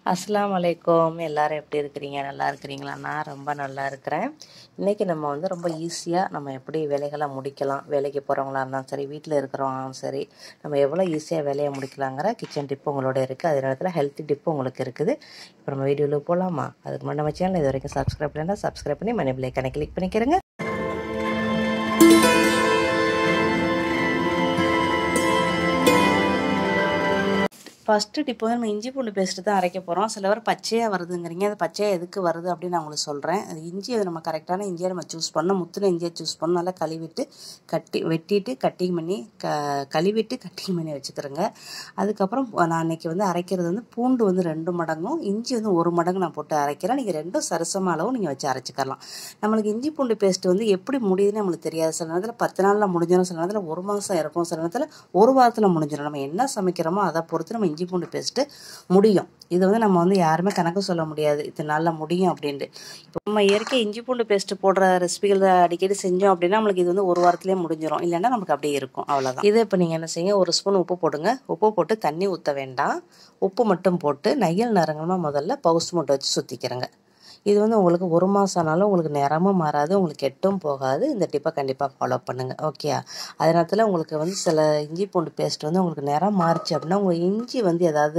அஸ்ஸலாமு அலைக்கும் எல்லாரும் எப்படி இருக்கிறீங்க நல்லா இருக்கிறீங்களா நான் ரொம்ப நல்லா இருக்கிறேன் இன்றைக்கி நம்ம வந்து ரொம்ப ஈஸியாக நம்ம எப்படி வேலைகளை முடிக்கலாம் வேலைக்கு போகிறவங்களா இருந்தாலும் சரி வீட்டில் இருக்கிறவங்களும் சரி நம்ம எவ்வளோ ஈஸியாக வேலையை முடிக்கலாங்கிற கிச்சன் டிப்பு உங்களோட இருக்குது அதே நேரத்தில் ஹெல்த்தி டிப்பு உங்களுக்கு இருக்குது இப்போ நம்ம வீடியோவில் போகலாமா அதுக்கு முன்னாடி நம்ம சேனல் இது வரைக்கும் சப்ஸ்கிரைப் பண்ணலாம் சப்ஸ்கிரைப் பண்ணி மணி பிள்ளைக்கான கிளிக் பண்ணிக்கிறேங்க ஃபஸ்ட்டு டிப் வந்து நம்ம இஞ்சி பூண்டு பேஸ்ட்டு தான் அரைக்க போகிறோம் சில பேர் பச்சையாக வருதுங்கிறீங்க அது பச்சையாக எதுக்கு வருது அப்படின்னு நான் உங்களுக்கு சொல்கிறேன் அது இஞ்சி அது நம்ம கரெக்டான இஞ்சியை நம்ம சூஸ் பண்ணணும் முத்தின இஞ்சியை சூஸ் பண்ணணும் நல்லா கழுவிட்டு கட்டி வெட்டிட்டு கட்டிங் பண்ணி க கழுவிட்டு கட்டிங் பண்ணி வச்சுக்கிறேங்க அதுக்கப்புறம் நான் அன்றைக்கி வந்து அரைக்கிறது வந்து பூண்டு வந்து ரெண்டு மடங்கும் இஞ்சி வந்து ஒரு மடங்கு நான் போட்டு அரைக்கிறேன் நீங்கள் ரெண்டும் சரிசம அளவு நீங்கள் வச்சு அரைச்சிக்கலாம் நம்மளுக்கு இஞ்சி பூண்டு பேஸ்ட்டு வந்து எப்படி முடியுதுன்னு நம்மளுக்கு தெரியாது சில நேரத்தில் பத்து நாளில் முடிஞ்சிடும் சில நேரத்தில் ஒரு மாதம் இருக்கும் சில நேரத்தில் ஒரு வாரத்தில் முடிஞ்சிடும் நம்ம என்ன சமைக்கிறோமோ அதை பொறுத்து நம்ம இஞ்சி பூண்டு பேஸ்ட்டு முடியும் இது வந்து நம்ம வந்து யாருமே கணக்கு சொல்ல முடியாது இத்தனை நாளில் முடியும் அப்படின்ட்டு இப்போ நம்ம இயற்கை இஞ்சி பூண்டு பேஸ்ட்டு போடுற ரெசிபிகள் அடிக்கடி செஞ்சோம் அப்படின்னா நம்மளுக்கு இது வந்து ஒரு வாரத்துலேயே முடிஞ்சிடும் இல்லைன்னா நமக்கு அப்படியே இருக்கும் அவ்வளோதான் இது இப்போ நீங்கள் என்ன செய்யுங்க ஒரு ஸ்பூன் உப்பு போடுங்க உப்பு போட்டு தண்ணி ஊற்ற வேண்டாம் உப்பு மட்டும் போட்டு நெய்யல் நரங்கமாக முதல்ல பவுஸ் மூட்டை வச்சு சுற்றிக்கிறங்க இது வந்து உங்களுக்கு ஒரு மாதம் ஆனாலும் உங்களுக்கு நிறமும் மாறாது உங்களுக்கு கெட்டும் போகாது இந்த டிப்பை கண்டிப்பாக ஃபாலோ பண்ணுங்கள் ஓகே அதே நேரத்தில் உங்களுக்கு வந்து சில இஞ்சி பூண்டு பேஸ்ட் வந்து உங்களுக்கு நிறம் மாறிச்சு அப்படின்னா உங்களுக்கு இஞ்சி வந்து ஏதாவது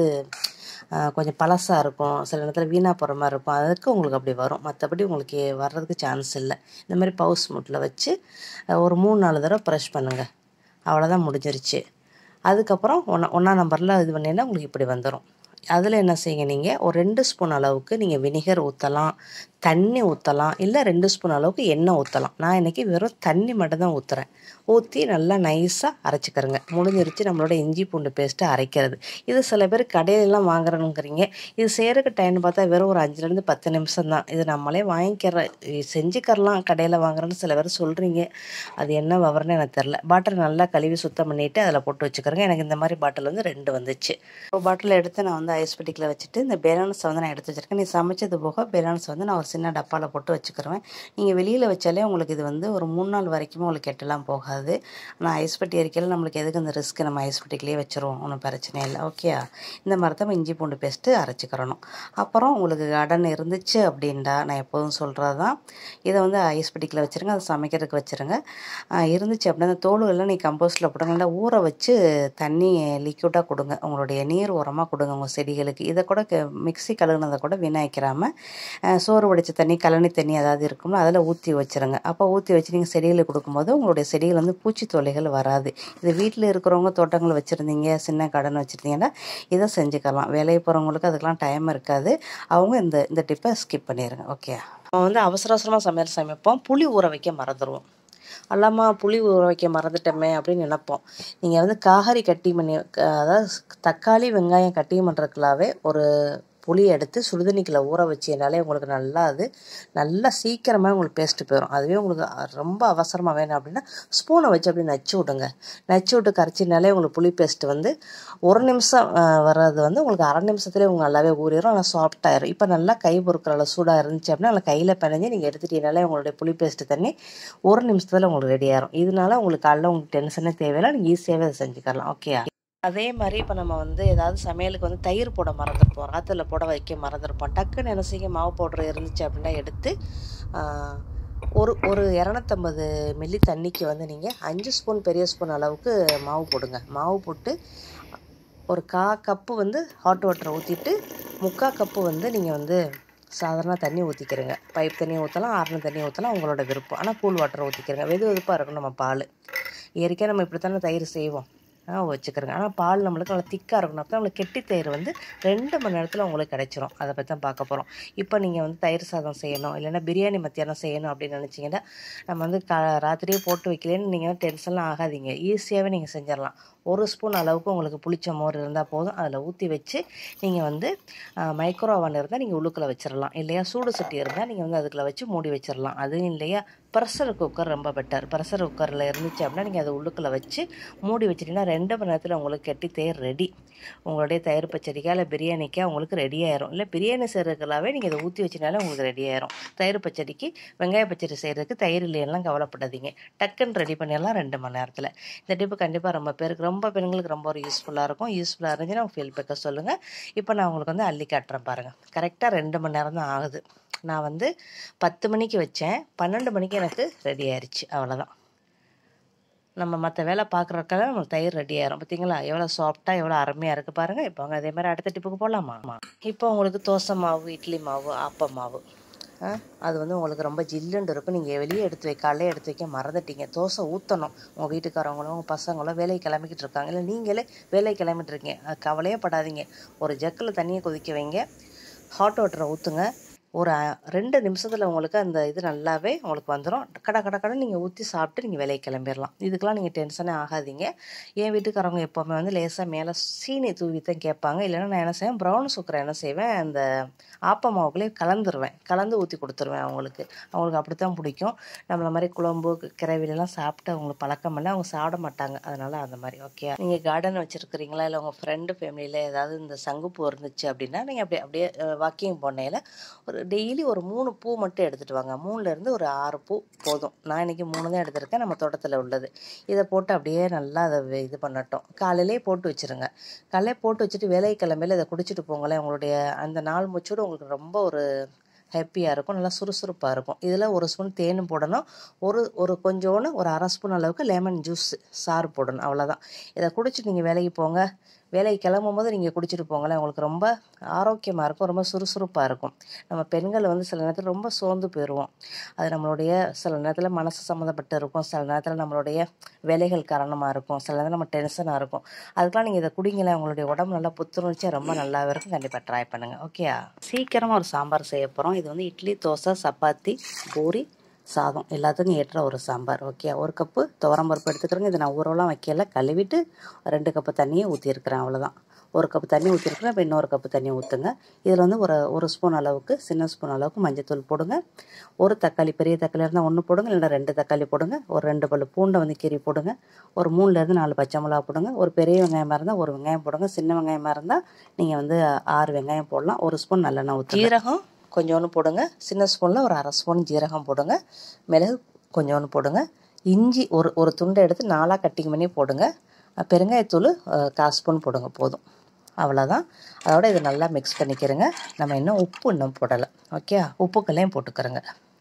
கொஞ்சம் பழசாக இருக்கும் சில நேரத்தில் வீணாக போகிற மாதிரி இருக்கும் அதுக்கு உங்களுக்கு அப்படி வரும் மற்றபடி உங்களுக்கு வர்றதுக்கு சான்ஸ் இல்லை இந்த மாதிரி பவுஸ் மூட்டில் வச்சு ஒரு மூணு நாலு தடவை ப்ரெஷ் பண்ணுங்கள் அவ்வளோதான் முடிஞ்சிருச்சு அதுக்கப்புறம் ஒன்றா ஒன்றா நம்பரில் இது பண்ணிங்கன்னா உங்களுக்கு இப்படி வந்துடும் அதில் என்ன செய்யுங்க நீங்கள் ஒரு ரெண்டு ஸ்பூன் அளவுக்கு நீங்கள் வினிகர் ஊற்றலாம் தண்ணி ஊற்றலாம் இல்லை ரெண்டு ஸ்பூன் அளவுக்கு எண்ணெய் ஊற்றலாம் நான் இன்றைக்கி வெறும் தண்ணி மட்டும் தான் ஊற்றுறேன் ஊற்றி நல்லா நைஸாக அரைச்சிக்கிறங்க முடிஞ்சிருச்சு நம்மளோட இஞ்சி பூண்டு பேஸ்ட்டு அரைக்கிறது இது சில பேர் கடையிலலாம் வாங்குறணுங்கிறீங்க இது செய்கிறதுக்கு டைம் பார்த்தா வெறும் ஒரு அஞ்சுலேருந்து பத்து நிமிஷம் தான் இது நம்மளே வாங்கிக்கிற செஞ்சுக்கரலாம் கடையில் வாங்குறேன்னு சில பேர் சொல்கிறீங்க அது என்ன விவரம்னு எனக்கு தெரில பாட்டில் நல்லா கழுவி சுத்தம் பண்ணிவிட்டு அதில் போட்டு வச்சுக்கிறேங்க எனக்கு இந்த மாதிரி பாட்டில் வந்து ரெண்டு வந்துச்சு ஒரு பாட்டில் எடுத்து நான் வந்து ஐஸ் பெட்டிக்கில் வச்சுட்டு இந்த பேலன்ஸை வந்து நான் எடுத்து வச்சுருக்கேன் நீ சமைச்சது போக பேலன்ஸ் வந்து நான் ஒரு சின்ன டப்பாவில் போட்டு வச்சுக்கிருவேன் நீங்கள் வெளியில் வச்சாலே உங்களுக்கு இது வந்து ஒரு மூணு நாள் வரைக்குமே உங்களுக்கு கெட்டலாம் போகாது ஆனால் ஐஸ் பெட்டி அறிக்கையில் நம்மளுக்கு எதுக்கு இந்த ரிஸ்க்கு நம்ம ஐஸ் பெட்டிக்கிலேயே வச்சுருவோம் ஒன்றும் பிரச்சனை இல்லை ஓகே இந்த மாதிரி தான் இஞ்சி பூண்டு பேஸ்ட்டு அரைச்சிக்கிறணும் அப்புறம் உங்களுக்கு கடன் இருந்துச்சு அப்படின்டா நான் எப்போதும் சொல்கிறது தான் இதை வந்து ஐஸ் பெட்டிக்கில் வச்சுருங்க அதை சமைக்கிறதுக்கு வச்சுருங்க இருந்துச்சு அப்படின்னா அந்த தோலுகள்லாம் நீ கம்போஸ்ட்டில் போடுங்க நல்லா ஊற வச்சு தண்ணி லிக்விடாக கொடுங்க உங்களுடைய நீர் உரமாக கொடுங்க உங்கள் செடிகளுக்கு இதை கூட மிக்சி கழுகுனதை கூட வீணாக்கிறாமல் சோறு வடித்த தண்ணி கழனி தண்ணி ஏதாவது இருக்கும்ல அதில் ஊற்றி வச்சுருங்க அப்போ ஊற்றி வச்சு நீங்கள் செடிகளுக்கு கொடுக்கும்போது உங்களுடைய செடிகள் வந்து பூச்சி தொல்லைகள் வராது இது வீட்டில் இருக்கிறவங்க தோட்டங்கள் வச்சுருந்தீங்க சின்ன கடன் வச்சுருந்தீங்கன்னா இதை செஞ்சுக்கலாம் வேலைக்கு போகிறவங்களுக்கு அதுக்கெலாம் டைம் இருக்காது அவங்க இந்த இந்த டிப்பை ஸ்கிப் பண்ணிடுங்க ஓகே நம்ம வந்து அவசர அவசரமாக சமையல் சமைப்போம் புளி ஊற வைக்க மறந்துடுவோம் அல்லாமா புளி ஊற வைக்க மறந்துட்டோமே அப்படின்னு நினப்போம் நீங்கள் வந்து காய்கறி கட்டி பண்ணி அதாவது தக்காளி வெங்காயம் கட்டி பண்ணுறதுக்குள்ளாவே ஒரு புளி எடுத்து சுடுதண்ணிக்குள்ள ஊற வச்சினாலே உங்களுக்கு நல்லா அது நல்லா சீக்கிரமாக உங்களுக்கு பேஸ்ட்டு போயிடும் அதுவே உங்களுக்கு ரொம்ப அவசரமாக வேணும் அப்படின்னா ஸ்பூனை வச்சு அப்படி நச்சு விடுங்க நச்சு விட்டு கரைச்சினாலே உங்களுக்கு புளி பேஸ்ட்டு வந்து ஒரு நிமிஷம் வர்றது வந்து உங்களுக்கு அரை நிமிஷத்துலேயே உங்களுக்கு நல்லாவே ஊறிடும் ஆனால் சாஃப்டாயிரும் இப்போ நல்லா கை பொறுக்கிற அளவு சூடாக இருந்துச்சு அப்படின்னா நல்லா கையில் பிணைஞ்சு நீங்கள் எடுத்துட்டீங்கனாலே உங்களுடைய புளி பேஸ்ட்டு தண்ணி ஒரு நிமிஷத்தில் உங்களுக்கு ரெடி ஆயிரும் இதனால உங்களுக்கு காலைல உங்களுக்கு டென்ஷனே தேவையில்லை நீங்கள் ஈஸியாகவே அதை செஞ்சுக்கலாம் ஓகே அதே மாதிரி இப்போ நம்ம வந்து ஏதாவது சமையலுக்கு வந்து தயிர் போட மறந்துருப்போம் ராத்தில் போட வைக்க மறந்துருப்போம் டக்குன்னு என்ன செய்ய மாவு பவுட்ரு இருந்துச்சு அப்படின்னா எடுத்து ஒரு ஒரு இரநூத்தம்பது மில்லி தண்ணிக்கு வந்து நீங்கள் அஞ்சு ஸ்பூன் பெரிய ஸ்பூன் அளவுக்கு மாவு போடுங்க மாவு போட்டு ஒரு கா கப்பு வந்து ஹாட் வாட்டரை ஊற்றிட்டு முக்கால் கப்பு வந்து நீங்கள் வந்து சாதாரண தண்ணி ஊற்றிக்கிறங்க பைப் தண்ணி ஊற்றலாம் ஆறுன தண்ணி ஊற்றலாம் உங்களோட விருப்பம் ஆனால் கூல் வாட்டரை ஊற்றிக்கிறங்க வெது வெதுப்பாக இருக்கும் நம்ம பால் இயற்கையாக நம்ம இப்படி தானே தயிர் செய்வோம் வச்சுக்கிறோங்க ஆனால் பால் நம்மளுக்கு நல்லா திக்காக இருக்கணும் அப்போ நம்மளுக்கு கெட்டி தயிர் வந்து ரெண்டு மணி நேரத்தில் உங்களுக்கு கிடைச்சிரும் அதை பற்றி தான் பார்க்க போகிறோம் இப்போ நீங்கள் வந்து தயிர் சாதம் செய்யணும் இல்லைன்னா பிரியாணி மத்தியானம் செய்யணும் அப்படின்னு நினச்சிங்கன்னா நம்ம வந்து கா ராத்திரியே போட்டு வைக்கலன்னு நீங்கள் டென்ஷன்லாம் ஆகாதீங்க ஈஸியாகவே நீங்கள் செஞ்சிடலாம் ஒரு ஸ்பூன் அளவுக்கு உங்களுக்கு புளிச்ச மோர் இருந்தால் போதும் அதில் ஊற்றி வச்சு நீங்கள் வந்து மைக்ரோ ஓவன் இருந்தால் நீங்கள் உள்ளுக்குள்ளே வச்சிடலாம் இல்லையா சூடு சட்டி இருந்தால் நீங்கள் வந்து அதுக்குள்ளே வச்சு மூடி வச்சிடலாம் அதுவும் இல்லையா ப்ரெஷர் குக்கர் ரொம்ப பெட்டர் ப்ரெஷர் குக்கரில் இருந்துச்சு அப்படின்னா நீங்கள் அதை உள்ளுக்குள்ளே வச்சு மூடி வச்சிட்டிங்கன்னா ரெண்டு மணி நேரத்தில் உங்களுக்கு கெட்டி தயிர் ரெடி உங்களுடைய தயிர் பச்சடிக்கா இல்லை பிரியாணிக்கா உங்களுக்கு ரெடி ஆயிரும் இல்லை பிரியாணி செய்கிறதுக்கெல்லாவே நீங்கள் இதை ஊற்றி வச்சினாலே உங்களுக்கு ரெடி ஆயிரும் தயிர் பச்சடிக்கு வெங்காய பச்சடி செய்கிறதுக்கு தயிர் இல்லையெல்லாம் கவலைப்படாதீங்க டக்குன்னு ரெடி பண்ணிடலாம் ரெண்டு மணி நேரத்தில் இந்த டிப்பு கண்டிப்பாக ரொம்ப பேருக்கு ரொம்ப ரொம்ப பெண்களுக்கு ரொம்ப ஒரு யூஸ்ஃபுல்லாக இருக்கும் யூஸ்ஃபுல்லாக இருந்துச்சுன்னா ஃபீல் பேக்க சொல்லுங்கள் இப்போ நான் உங்களுக்கு வந்து அள்ளி காட்டுறேன் பாருங்கள் கரெக்டாக ரெண்டு மணி நேரம் தான் ஆகுது நான் வந்து பத்து மணிக்கு வச்சேன் பன்னெண்டு மணிக்கு எனக்கு ரெடி ஆயிடுச்சு அவ்வளோதான் நம்ம மற்ற வேலை பார்க்குறக்கெல்லாம் நம்மளுக்கு தயிர் ரெடி ஆயிரும் பார்த்தீங்களா எவ்வளோ சாஃப்டாக எவ்வளோ அருமையாக இருக்குது பாருங்கள் இப்போ அதே மாதிரி அடுத்த டிப்புக்கு போகலாமா இப்போ உங்களுக்கு தோசை மாவு இட்லி மாவு ஆப்ப மாவு ஆ, அது வந்து உங்களுக்கு ரொம்ப ஜில்லுண்டு இருக்கும் நீங்கள் வெளியே எடுத்து வைக்க காலையிலே எடுத்து வைக்க மறந்துட்டீங்க தோசை ஊற்றணும் உங்கள் வீட்டுக்காரவங்களும் உங்கள் பசங்களும் வேலைக்கு கிளம்பிக்கிட்டு இருக்காங்க இல்லை நீங்களே வேலைக்கு கிளம்பிட்டு இருக்கீங்க அது கவலையே படாதீங்க ஒரு ஜக்கில் தண்ணியை கொதிக்க வைங்க ஹாட் வாட்டரை ஊற்றுங்க ஒரு அ- ரெண்டு நிமிஷத்தில் உங்களுக்கு அந்த இது நல்லாவே உங்களுக்கு வந்துடும் கட கட கட நீங்கள் ஊற்றி சாப்பிட்டு நீங்கள் வேலைக்கு கிளம்பிடலாம் இதுக்கெல்லாம் நீங்கள் டென்ஷனே ஆகாதீங்க என் வீட்டுக்காரவங்க எப்போவுமே வந்து லேசாக மேலே சீனி தூவி தான் கேட்பாங்க இல்லைன்னா நான் என்ன செய்வேன் ப்ரௌன் சுக்கரை என்ன செய்வேன் அந்த ஆப்ப மாவுக்குள்ளே கலந்துருவேன் கலந்து ஊற்றி கொடுத்துருவேன் அவங்களுக்கு அவங்களுக்கு அப்படி தான் பிடிக்கும் நம்மள மாதிரி குழம்பு கிரவிலெல்லாம் சாப்பிட்டு அவங்களுக்கு பழக்கம் இல்லை அவங்க சாப்பிட மாட்டாங்க அதனால் அந்த மாதிரி ஓகே நீங்கள் கார்டன் வச்சுருக்கிறீங்களா இல்லை உங்கள் ஃப்ரெண்டு ஃபேமிலியில் ஏதாவது இந்த சங்குப்பூ இருந்துச்சு அப்படின்னா நீங்கள் அப்படியே அப்படியே வாக்கிங் போனையில் ஒரு டெய்லி ஒரு மூணு பூ மட்டும் எடுத்துகிட்டு வாங்க மூணுலேருந்து ஒரு ஆறு பூ போதும் நான் இன்றைக்கி மூணு தான் எடுத்திருக்கேன் நம்ம தோட்டத்தில் உள்ளது இதை போட்டு அப்படியே நல்லா அதை வே- இது பண்ணட்டும் காலையிலே போட்டு வச்சுருங்க காலையிலே போட்டு வச்சுட்டு வேலை கிளம்பையில் இதை குடிச்சிட்டு போங்களேன் உங்களுடைய அந்த நாள் முச்சோடு உங்களுக்கு ரொம்ப ஒரு ஹாப்பியாக இருக்கும் நல்லா சுறுசுறுப்பாக இருக்கும் இதில் ஒரு ஸ்பூன் தேன் போடணும் ஒரு ஒரு கொஞ்சோன்னு ஒரு அரை ஸ்பூன் அளவுக்கு லெமன் ஜூஸ் சாறு போடணும் அவ்வளோதான் இதை குடிச்சிட்டு நீங்கள் வேலைக்கு போங்க வேலைக்கு கிளம்பும் போது நீங்கள் குடிச்சிட்டு போங்களேன் உங்களுக்கு ரொம்ப ஆரோக்கியமாக இருக்கும் ரொம்ப சுறுசுறுப்பாக இருக்கும் நம்ம பெண்கள் வந்து சில நேரத்தில் ரொம்ப சோர்ந்து போயிடுவோம் அது நம்மளுடைய சில நேரத்தில் மனசு சம்மந்தப்பட்டு இருக்கும் சில நேரத்தில் நம்மளுடைய வேலைகள் காரணமாக இருக்கும் சில நேரத்தில் நம்ம டென்ஷனாக இருக்கும் அதுக்கெலாம் நீங்கள் இதை குடிங்களேன் உங்களுடைய உடம்பு நல்லா புத்துணர்ச்சியாக ரொம்ப நல்லாவே இருக்கும் கண்டிப்பாக ட்ரை பண்ணுங்கள் ஓகே சீக்கிரமாக ஒரு சாம்பார் செய்ய போகிறோம் இது வந்து இட்லி தோசை சப்பாத்தி பூரி சாதம் எல்லாத்துக்கும் ஏற்ற ஒரு சாம்பார் ஓகே ஒரு கப்பு துவரம்பருப்பு எடுத்துக்கிறேங்க இது நான் ஊறலாம் வைக்கல கழுவிட்டு ரெண்டு கப்பு தண்ணியை ஊற்றிருக்கிறேன் அவ்வளோதான் ஒரு கப்பு தண்ணி ஊற்றிருக்கிறேன் இப்போ இன்னொரு கப்பு தண்ணி ஊற்றுங்க இதில் வந்து ஒரு ஒரு ஸ்பூன் அளவுக்கு சின்ன ஸ்பூன் அளவுக்கு மஞ்சத்தூள் போடுங்க ஒரு தக்காளி பெரிய தக்காளி இருந்தால் ஒன்று போடுங்க இல்லைன்னா ரெண்டு தக்காளி போடுங்க ஒரு ரெண்டு பல்லு பூண்டை வந்து கீறி போடுங்க ஒரு மூணுலேருந்து நாலு பச்சை மிளகா போடுங்க ஒரு பெரிய வெங்காயமாக இருந்தால் ஒரு வெங்காயம் போடுங்க சின்ன வெங்காயமாக இருந்தால் நீங்கள் வந்து ஆறு வெங்காயம் போடலாம் ஒரு ஸ்பூன் நல்லெண்ணெய் ஊற்றி ஜீரகம் கொஞ்சோண்டு போடுங்க சின்ன ஸ்பூனில் ஒரு அரை ஸ்பூன் ஜீரகம் போடுங்க மிளகு கொஞ்சோண்டு போடுங்க இஞ்சி ஒரு ஒரு துண்டை எடுத்து நாலாக கட்டிங் பண்ணி போடுங்க அஹ் பெருங்காயத்தூள் அஹ், கால் ஸ்பூன் போடுங்க போதும் அவ்வளோதான் அதோட இதை நல்லா மிக்ஸ் பண்ணிக்கிறங்க நம்ம இன்னும் உப்பு இன்னும் போடலை ஓகே உப்புக்கல்லையும் போட்டுக்கிறோங்க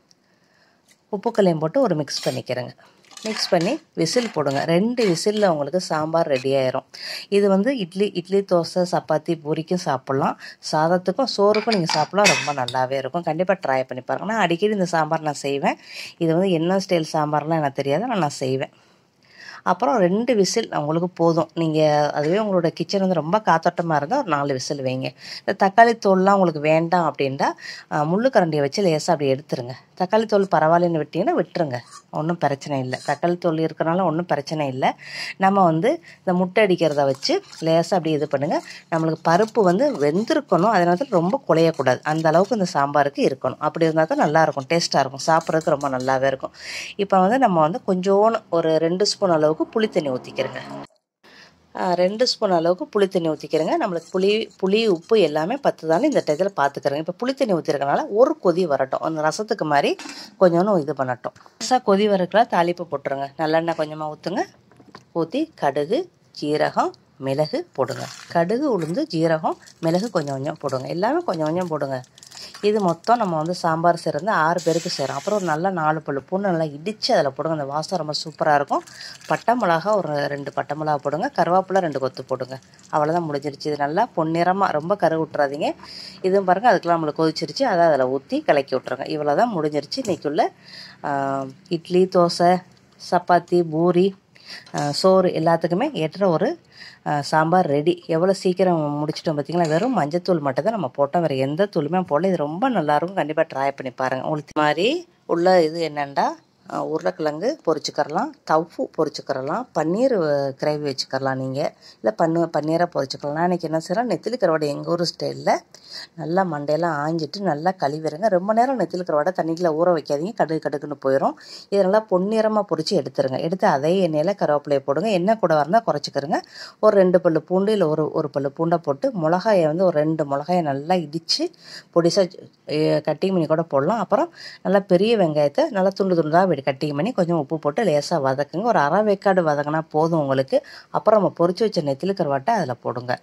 உப்புக்கல்லையும் போட்டு ஒரு மிக்ஸ் பண்ணிக்கிறேங்க மிக்ஸ் பண்ணி விசில் போடுங்க ரெண்டு விசிலில் உங்களுக்கு சாம்பார் ரெடி ஆயிரும் இது வந்து இட்லி இட்லி தோசை சப்பாத்தி பூரிக்கும் சாப்பிட்லாம் சாதத்துக்கும் சோறுக்கும் நீங்கள் சாப்பிட்லாம் ரொம்ப நல்லாவே இருக்கும் கண்டிப்பாக ட்ரை பண்ணி பாருங்க நான் அடிக்கடி இந்த சாம்பார் நான் செய்வேன் இது வந்து என்ன ஸ்டைல் சாம்பார்லாம் எனக்கு தெரியாது ஆனால் நான் செய்வேன் அப்புறம் ரெண்டு விசில் உங்களுக்கு போதும் நீங்கள் அதுவே உங்களோட கிச்சன் வந்து ரொம்ப காத்தோட்டமாக இருந்தால் ஒரு நாலு விசில் வைங்க இந்த தக்காளி தோல்லாம் உங்களுக்கு வேண்டாம் அப்படின்ட்டா அஹ், முள்ளு கரண்டியை வச்சு லேசாக அப்படி எடுத்துருங்க தக்காளி தோல் பரவாயில்லன்னு விட்டீங்கன்னா விட்டுருங்க ஒன்றும் பிரச்சனை இல்லை தக்காளி தோல் இருக்கிறனால ஒன்றும் பிரச்சனை இல்லை நம்ம வந்து இந்த முட்டை அடிக்கிறத வச்சு லேசாக அப்படி இது பண்ணுங்கள் நம்மளுக்கு பருப்பு வந்து வெந்திருக்கணும் அதே நேரத்தில் ரொம்ப குழையக்கூடாது அந்த அளவுக்கு இந்த சாம்பாருக்கு இருக்கணும் அப்படி இருந்தால் தான் நல்லாயிருக்கும் டேஸ்ட்டாக இருக்கும் சாப்பிட்றதுக்கு ரொம்ப நல்லாவே இருக்கும் இப்போ வந்து நம்ம வந்து கொஞ்சோண்டு ஒரு ரெண்டு ஸ்பூன் அளவுக்கு புளி தண்ணி ஊற்றிக்கிறோங்க ரெண்டு ஸ்பூன் அளவுக்கு புளி தண்ணி ஊற்றிக்கிறேங்க நம்மளுக்கு புளி புளி உப்பு எல்லாமே பத்து தானே இந்த டயத்தில் பார்த்துக்கிறேங்க இப்போ புளி தண்ணி ஊற்றிருக்கனால ஒரு கொதி வரட்டும் அந்த ரசத்துக்கு மாதிரி கொஞ்சோண்டு இது பண்ணட்டும் ரசா கொதி வரக்குள்ள தாளிப்பு போட்டுருங்க நல்லெண்ணெய் கொஞ்சமாக ஊற்றுங்க ஊற்றி கடுகு ஜீரகம் மிளகு போடுங்க கடுகு உளுந்து ஜீரகம் மிளகு கொஞ்சம் கொஞ்சம் போடுங்க எல்லாமே கொஞ்சம் கொஞ்சம் போடுங்க இது மொத்தம் நம்ம வந்து சாம்பார் செய்கிறது ஆறு பேருக்கு செய்கிறோம் அப்புறம் ஒரு நல்ல நாலு பல்லு பூண்டு நல்லா இடித்து அதில் போடுங்க அந்த வாசம் ரொம்ப சூப்பராக இருக்கும் பட்டை மிளகா ஒரு ரெண்டு பட்டை மிளகா போடுங்க கருவேப்பிலை ரெண்டு கொத்து போடுங்க அவ்வளோதான் முடிஞ்சிருச்சு இது நல்லா பொன்னிறமாக ரொம்ப கரு விட்டுறாதீங்க இதுவும் பாருங்கள் அதுக்கெல்லாம் நம்மளுக்கு கொதிச்சிருச்சு அதை அதில் ஊற்றி கலக்கி விட்ருங்க இவ்வளோ தான் முடிஞ்சிருச்சு இன்றைக்குள்ள இட்லி தோசை சப்பாத்தி பூரி ஆஹ் சோறு எல்லாத்துக்குமே ஏற்ற ஒரு ஆஹ் சாம்பார் ரெடி எவ்வளோ சீக்கிரம் முடிச்சிட்டோம் பார்த்தீங்களா வெறும் மஞ்சத்தூள் மட்டும் தான் நம்ம போட்டோம் வேறு எந்த தூளுமே போடல இது ரொம்ப நல்லாயிருக்கும் கண்டிப்பாக ட்ரை பண்ணி பாருங்கள் உங்களுக்கு இது மாதிரி உள்ள இது என்னென்னா ஆஹ் உருளைக்கிழங்கு பொரிச்சுக்கரலாம் தவ்ஃபு பொரிச்சுக்கரலாம் பன்னீர் கிரேவி வச்சுக்கரலாம் நீங்கள் இல்லை பன்னு பன்னீரை பொரிச்சுக்கலாம் நான் இன்றைக்கி என்ன செய்கிறேன் நெத்திலி கருவாடை எங்கள் ஊர் ஸ்டைலில் நல்லா மண்டையெல்லாம் ஆஞ்சிட்டு நல்லா கழுவிடுங்க ரொம்ப நேரம் நெத்திலி கருவாடை தண்ணிக்குள்ள ஊற வைக்காதீங்க கடுகு கடுக்குன்னு போயிடும் இதை நல்லா பொன்னிறமாக பொரிச்சு எடுத்துருங்க எடுத்து அதே எண்ணெயில் கருவேப்பிலையை போடுங்க எண்ணெய் கூட இருந்தால் குறைச்சிக்கிறங்க ஒரு ரெண்டு பல்லு பூண்டு இல்லை ஒரு ஒரு பல்லு பூண்டை போட்டு மிளகாயை வந்து ஒரு ரெண்டு மிளகாயை நல்லா இடித்து பொடிசாக கட்டிங் பண்ணி கூட போடலாம் அப்புறம் நல்லா பெரிய வெங்காயத்தை நல்லா துண்டு துண்டாக விட்டு கட்டிங் பண்ணி கொஞ்சம் உப்பு போட்டு லேசாக வதக்குங்க ஒரு அரை வேக்காடு வதங்கினா போதும் உங்களுக்கு அப்புறம் நம்ம பொரிச்சு வச்ச நெத்திலி கருவாட்டை அதில் போடுங்க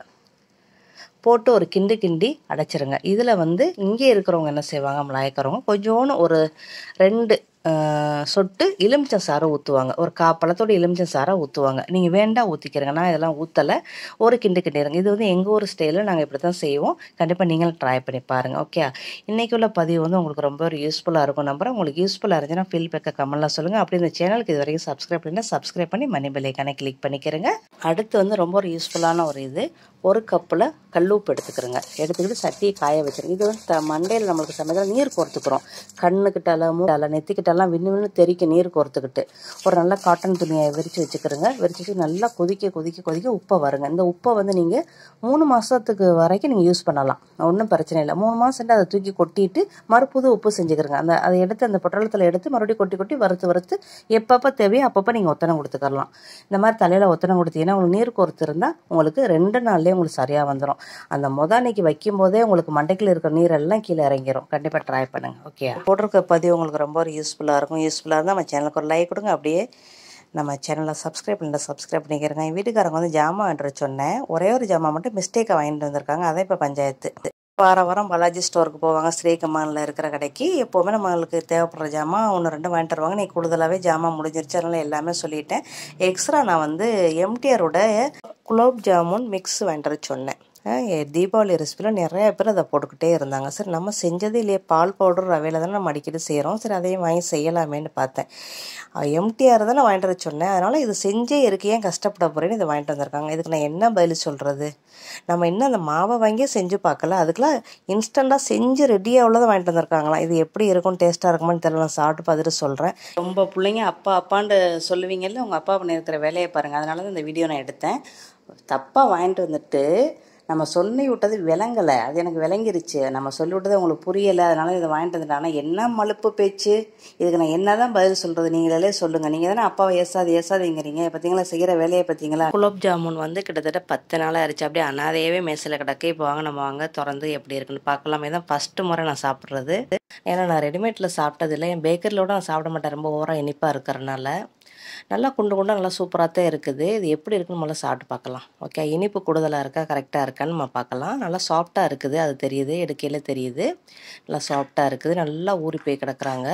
போட்டு ஒரு கிண்டு கிண்டி அடைச்சிருங்க இதில் வந்து இங்கே இருக்கிறவங்க என்ன செய்வாங்க மலாயக்காரவங்க கொஞ்சோன்னு ஒரு ரெண்டு ஆஹ், சொட்டு எலுமிச்சம் சாறை ஊற்றுவாங்க ஒரு காப்பழத்தோட எலுமிச்சம் சாறை ஊற்றுவாங்க நீங்கள் வேண்டாம் ஊற்றிக்கிறங்க நான் இதெல்லாம் ஊற்றலை ஒரு கிண்டு கிண்டிடுங்க இது வந்து எங்கள் ஊர் ஸ்டைலில் நாங்கள் இப்படி தான் செய்வோம் கண்டிப்பாக நீங்களும் ட்ரை பண்ணி பாருங்கள் ஓகே இன்றைக்கி உள்ள பதிவு வந்து உங்களுக்கு ரொம்ப ஒரு யூஸ்ஃபுல்லாக இருக்கும் நம்புறேன் உங்களுக்கு யூஸ்ஃபுல்லாக இருந்துச்சுன்னா ஃபீல் பேக்க கமெண்ட்லாம் சொல்லுங்கள் அப்படி இந்த சேனலுக்கு இது வரைக்கும் சப்ஸ்கிரைப் பண்ணினா சப்ஸ்கிரைப் பண்ணி மணி பெல்லைக்கான கிளிக் பண்ணிக்கிறேங்க அடுத்து வந்து ரொம்ப ஒரு யூஸ்ஃபுல்லான ஒரு இது ஒரு கப்பில் கல்லுப்பு எடுத்துக்கிறோங்க எடுத்துக்கிட்டு சட்டியை காய வச்சிருங்க இது வந்து த மண்டையில் நம்மளுக்கு சமையல் நீர் கோர்த்துக்கிறோம் கண்ணுக்கிட்டால மூட்டால நெத்திக்கிட்டெல்லாம் விண்ணு விண்ணு தெறிக்க நீர் கோர்த்துக்கிட்டு ஒரு நல்ல காட்டன் துணியை விரித்து வச்சுக்கிறோங்க விரிச்சு வச்சு நல்லா கொதிக்க கொதிக்க கொதிக்க உப்பை வருங்க இந்த உப்பை வந்து நீங்கள் மூணு மாதத்துக்கு வரைக்கும் நீங்கள் யூஸ் பண்ணலாம் ஒன்றும் பிரச்சனை இல்லை மூணு மாதம் அதை தூக்கி கொட்டிட்டு மறுப்புது உப்பு செஞ்சுக்கிறங்க அந்த அதை எடுத்து அந்த பொட்டலத்தில் எடுத்து மறுபடியும் கொட்டி கொட்டி வறுத்து வறுத்து எப்பப்போ தேவையோ அப்பப்போ நீங்கள் ஒத்தனை கொடுத்துக்கலாம் இந்த மாதிரி தலையில் ஒத்தனை கொடுத்தீங்கன்னா உங்களுக்கு நீர் கோர்த்து இருந்தால் உங்களுக்கு ரெண்டு நாள்லேயே உங்களுக்கு சரியாக வந்துடும் அந்த முத அன்னைக்கு வைக்கும் போதே உங்களுக்கு மண்டைக்குள்ள இருக்கிற நீர் எல்லாம் கீழே இறங்கிரும் கண்டிப்பாக ட்ரை பண்ணுங்க ஓகே போட்டிருக்க பதிவு உங்களுக்கு ரொம்ப ஒரு யூஸ்ஃபுல்லாக இருக்கும் யூஸ்ஃபுல்லாக இருந்தால் நம்ம சேனலுக்கு ஒரு லைக் கொடுங்க அப்படியே நம்ம சேனலை சப்ஸ்கிரைப் பண்ணிட்டு சப்ஸ்கிரைப் பண்ணிக்கிறேங்க என் வீட்டுக்காரங்க வந்து ஜாமான் வாங்கிட்டு சொன்னேன் ஒரே ஒரு ஜாமான் மட்டும் மிஸ்டேக்காக வாங்கிட்டு வந்திருக்காங்க அதே இப்போ பஞ்சாயத்து வாரம் வாரம் பாலாஜி ஸ்டோருக்கு போவாங்க ஸ்ரீகமானில் இருக்கிற கடைக்கு எப்போவுமே நம்மளுக்கு தேவைப்படுற ஜாமான் ஒன்று ரெண்டு வாங்கிட்டு வருவாங்க நீ கூடுதலாகவே ஜாமான் முடிஞ்சிருச்சு அதனால எல்லாமே சொல்லிட்டேன் எக்ஸ்ட்ரா நான் வந்து எம்டிஆரோட குலோப் ஜாமுன் மிக்ஸ் வாங்கிட்டு வர சொன்னேன் அஹ் எ- தீபாவளி ரெசிபியில் நிறைய பேர் அதை போட்டுக்கிட்டே இருந்தாங்க சரி நம்ம செஞ்சது இல்லையே பால் பவுடர் ரவையில் தானே நம்ம அடிக்கடி செய்கிறோம் சரி அதையும் வாங்கி செய்யலாமேன்னு பார்த்தேன் எம்டிஆர் தானே வாங்கிட்டு வர சொன்னேன் அதனால் இது செஞ்சே இருக்கு ஏன் கஷ்டப்பட போகிறேன்னு இதை வாங்கிட்டு வந்திருக்காங்க இதுக்கு நான் என்ன பதில் சொல்கிறது நம்ம இன்னும் அந்த மாவை வாங்கியே செஞ்சு பார்க்கல அதுக்கெல்லாம் இன்ஸ்டண்ட்டாக செஞ்சு ரெடியாக உள்ளதை வாங்கிட்டு வந்திருக்காங்களாம் இது எப்படி இருக்கும் டேஸ்ட்டாக இருக்குமான்னு தெரியல நான் சாப்பிட்டு பார்த்துட்டு சொல்கிறேன் ரொம்ப பிள்ளைங்க அப்பா அப்பான்னு சொல்லுவீங்கல்ல உங்கள் அப்பா பண்ணியிருக்கிற வேலையை பாருங்கள் அதனால தான் இந்த வீடியோ நான் எடுத்தேன் தப்பாக வாங்கிட்டு வந்துட்டு நம்ம சொல்லி விட்டது விளங்கலை அது எனக்கு விளங்கிருச்சு நம்ம சொல்லி விட்டது உங்களுக்கு புரியலை அதனால இதை வாங்கிட்டு வந்துட்டேன் ஆனால் என்ன மலுப்பு பேச்சு இதுக்கு நான் என்ன தான் பதில் சொல்கிறது நீங்களே சொல்லுங்கள் நீங்கள் தானே அப்பாவை ஏசாது ஏசாதீங்கிறீங்க பார்த்தீங்களா செய்கிற வேலையை பார்த்தீங்களா குலோப் ஜாமுன் வந்து கிட்டத்தட்ட பத்து நாளாக ஆயிடுச்சு அப்படியே அனாதையவே மேசில் கிடக்கு இப்போ வாங்க நம்ம வாங்க திறந்து எப்படி இருக்குன்னு பார்க்கலாமே தான் ஃபஸ்ட்டு முறை நான் சாப்பிட்றது ஏன்னா நான் ரெடிமேட்டில் சாப்பிட்டதில்லை என் பேக்கரியில் கூட நான் சாப்பிட மாட்டேன் ரொம்ப ஓரம் இனிப்பாக இருக்கிறனால நல்லா குண்டு குண்டாக நல்லா சூப்பராக தான் இருக்குது இது எப்படி இருக்குன்னு முதல்ல சாப்பிட்டு பார்க்கலாம் ஓகே இனிப்பு கூடுதலாக இருக்கா கரெக்டாக இருக்கான்னு நம்ம பார்க்கலாம் நல்லா சாஃப்டாக இருக்குது அது தெரியுது எடுக்கையில் தெரியுது நல்லா சாஃப்டாக இருக்குது நல்லா ஊறி போய் கிடக்குறாங்க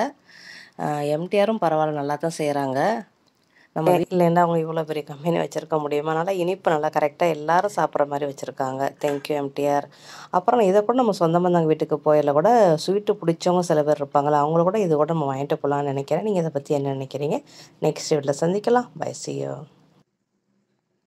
எம்டிஆரும் பரவாயில்ல நல்லா தான் செய்கிறாங்க நம்ம வீட்டில் என்ன அவங்க இவ்வளோ பெரிய கம்பெனி வச்சுருக்க முடியுமா நல்லா இனிப்பு நல்லா கரெக்டாக எல்லாரும் சாப்பிட்ற மாதிரி வச்சுருக்காங்க தேங்க்யூ எம்டிஆர் அப்புறம் இதை கூட நம்ம சொந்த பந்தங்க வீட்டுக்கு போயில கூட ஸ்வீட்டு பிடிச்சவங்க சில பேர் இருப்பாங்களா அவங்கள கூட இது கூட நம்ம வாங்கிட்டு போகலான்னு நினைக்கிறேன் நீங்கள் இதை பற்றி என்ன நினைக்கிறீங்க நெக்ஸ்ட் வீட்டில் சந்திக்கலாம் பை see you